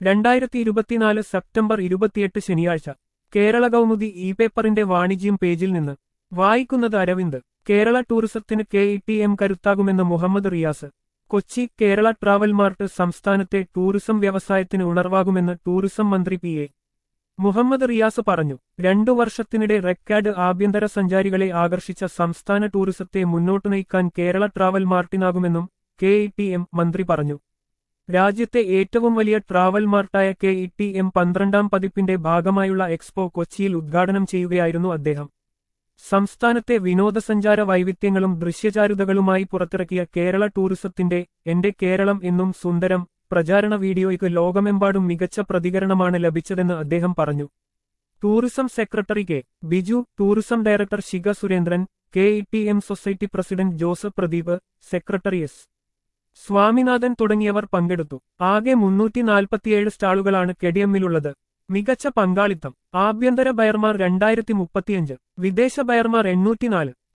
രണ്ടായിരത്തി ഇരുപത്തിനാല് സെപ്റ്റംബർ ഇരുപത്തിയെട്ട് ശനിയാഴ്ച കേരള കൗമുദി ഇ പേപ്പറിന്റെ വാണിജ്യം പേജിൽ നിന്ന് വായിക്കുന്നത് അരവിന്ദ് കേരള ടൂറിസത്തിന് കെ ഇ ടി എം കരുത്താകുമെന്ന് മുഹമ്മദ് റിയാസ് കൊച്ചി കേരള ട്രാവൽ മാർട്ട് സംസ്ഥാനത്തെ ടൂറിസം വ്യവസായത്തിന് ഉണർവാകുമെന്ന് ടൂറിസം മന്ത്രി പി എ മുഹമ്മദ് റിയാസ് പറഞ്ഞു രണ്ടു വർഷത്തിനിടെ റെക്കാർഡ് ആഭ്യന്തര സഞ്ചാരികളെ ആകർഷിച്ച സംസ്ഥാന ടൂറിസത്തെ മുന്നോട്ടു നയിക്കാൻ കേരള ട്രാവൽ മാർട്ടിനാകുമെന്നും കെ ഇ ടി എം മന്ത്രി പറഞ്ഞു രാജ്യത്തെ ഏറ്റവും വലിയ ട്രാവൽ മാർട്ടായ കെ ഇ ടി എം പന്ത്രണ്ടാം പതിപ്പിന്റെ ഭാഗമായുള്ള എക്സ്പോ കൊച്ചിയിൽ ഉദ്ഘാടനം ചെയ്യുകയായിരുന്നു അദ്ദേഹം സംസ്ഥാനത്തെ വിനോദസഞ്ചാര വൈവിധ്യങ്ങളും ദൃശ്യചാരുതകളുമായി പുറത്തിറക്കിയ കേരള ടൂറിസത്തിന്റെ എന്റെ കേരളം എന്നും സുന്ദരം പ്രചാരണ വീഡിയോയ്ക്ക് ലോകമെമ്പാടും മികച്ച പ്രതികരണമാണ് ലഭിച്ചതെന്ന് അദ്ദേഹം പറഞ്ഞു tourism secretary K Biju tourism director Shikha Surendran K E T M society president Joseph Pradeep secretary S Swaminathan തുടങ്ങിയവർ പങ്കെടുത്തു ആകെ മുന്നൂറ്റി നാൽപ്പത്തിയേഴ് സ്റ്റാളുകളാണ് കെഡിഎമ്മിലുള്ളത് മികച്ച പങ്കാളിത്തം ആഭ്യന്തര ബയർമാർ രണ്ടായിരത്തി മുപ്പത്തിയഞ്ച് വിദേശ ബയർമാർ എണ്ണൂറ്റിനാല്